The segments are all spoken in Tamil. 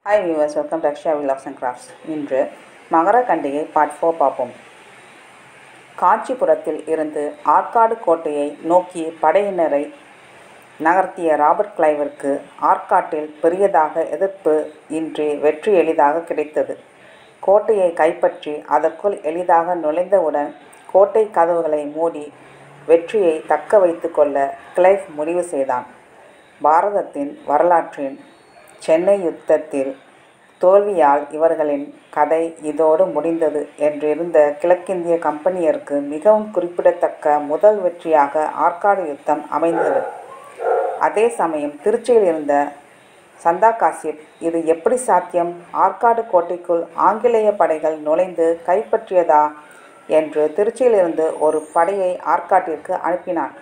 hi viewers welcome to Akshaya Vilas and crafts இன்று மகர கண்டிகை பார்ட் ஃபோர் பார்ப்போம் காஞ்சிபுரத்தில் இருந்து ஆற்காடு கோட்டையை நோக்கி படையினரை நகர்த்திய ராபர்ட் கிளைவிற்கு ஆற்காட்டில் பெரியதாக எதிர்ப்பு இன்றி வெற்றி எளிதாக கிடைத்தது கோட்டையை கைப்பற்றி அதற்குள் எளிதாக நுழைந்தவுடன் கோட்டை கதவுகளை மூடி வெற்றியை தக்க வைத்து கொள்ள கிளைவ் முடிவு செய்தான் பாரதத்தின் வரலாற்றின் சென்னை யுத்தத்தில் தோல்வியால் இவர்களின் கதை இதோடு முடிந்தது என்றிருந்த கிழக்கிந்திய கம்பெனியருக்கு மிகவும் குறிப்பிடத்தக்க முதல் வெற்றியாக ஆற்காடு யுத்தம் அமைந்தது அதே சமயம் திருச்சியில் இருந்த சந்தா காசிப் இது எப்படி சாத்தியம் ஆற்காடு கோட்டைக்குள் ஆங்கிலேய படைகள் நுழைந்து கைப்பற்றியதா என்று திருச்சியிலிருந்து ஒரு படையை ஆற்காட்டிற்கு அனுப்பினான்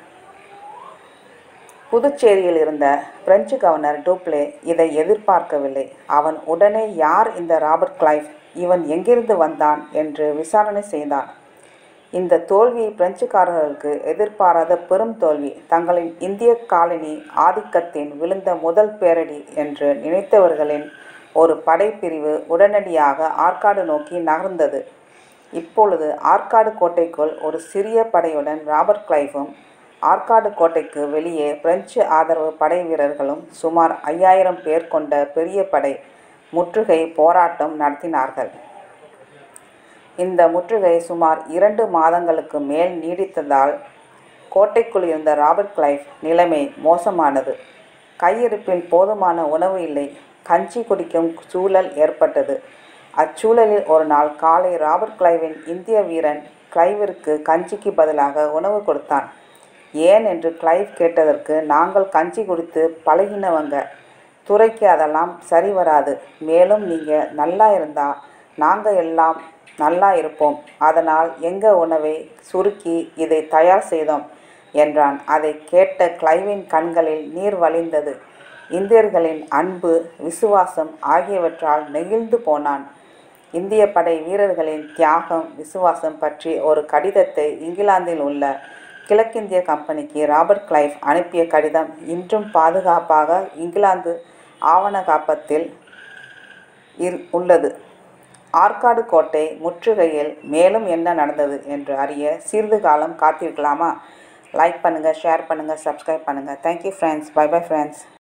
புதுச்சேரியில் இருந்த பிரெஞ்சு கவர்னர் டூப்ளே இதை எதிர்பார்க்கவில்லை அவன் உடனே யார் இந்த ராபர்ட் கிளைவ் இவன் எங்கிருந்து வந்தான் என்று விசாரணை செய்தான் இந்த தோல்வி பிரெஞ்சுக்காரர்களுக்கு எதிர்பாராத பெரும் தோல்வி தங்களின் இந்திய காலனி ஆதிக்கத்தின் விழுந்த முதல் பேரடி என்று நினைத்தவர்களின் ஒரு படைப்பிரிவு உடனடியாக ஆற்காடு நோக்கி நகர்ந்தது இப்பொழுது ஆற்காடு கோட்டைக்குள் ஒரு சிறிய படையுடன் ராபர்ட் கிளைவும் ஆற்காடு கோட்டைக்கு வெளியே பிரெஞ்சு ஆதரவு படை வீரர்களும் சுமார் ஐயாயிரம் பேர் கொண்ட பெரிய படை முற்றுகை போராட்டம் நடத்தினார்கள் இந்த முற்றுகை சுமார் இரண்டு மாதங்களுக்கு மேல் நீடித்ததால் கோட்டைக்குள் இருந்த ராபர்ட் கிளைவ் நிலைமை மோசமானது கையிருப்பில் போதுமான உணவு இல்லை கஞ்சி குடிக்கும் சூழல் ஏற்பட்டது அச்சூழலில் ஒரு நாள் காலை ராபர்ட் கிளைவின் இந்திய வீரன் கிளைவிற்கு கஞ்சிக்கு பதிலாக உணவு கொடுத்தான் ஏன் என்று கிளைவ் கேட்டதற்கு நாங்கள் கஞ்சி குடித்து பழகினவங்க துறைக்கு அதெல்லாம் சரி வராது மேலும் நீங்கள் நல்லா இருந்தால் நாங்கள் எல்லாம் நல்லா இருப்போம் அதனால் எங்கள் உணவை சுருக்கி இதை தயார் செய்தோம் என்றான் அதை கேட்ட கிளைவின் கண்களில் நீர் வழிந்தது இந்தியர்களின் அன்பு விசுவாசம் ஆகியவற்றால் நெகிழ்ந்து போனான் இந்திய படை வீரர்களின் தியாகம் விசுவாசம் பற்றி ஒரு கடிதத்தை இங்கிலாந்தில் உள்ள கிழக்கிந்திய கம்பெனிக்கு ராபர்ட் கிளைவ் அனுப்பிய கடிதம் இன்றும் பாதுகாப்பாக இங்கிலாந்து ஆவண காப்பத்தில் இர் உள்ளது ஆற்காடு கோட்டை முற்றுகையில் மேலும் என்ன நடந்தது என்று அறிய சிறிது காலம் காத்திருக்கலாமா லைக் பண்ணுங்கள் ஷேர் பண்ணுங்கள் சப்ஸ்கிரைப் பண்ணுங்கள் thank you friends bye bye friends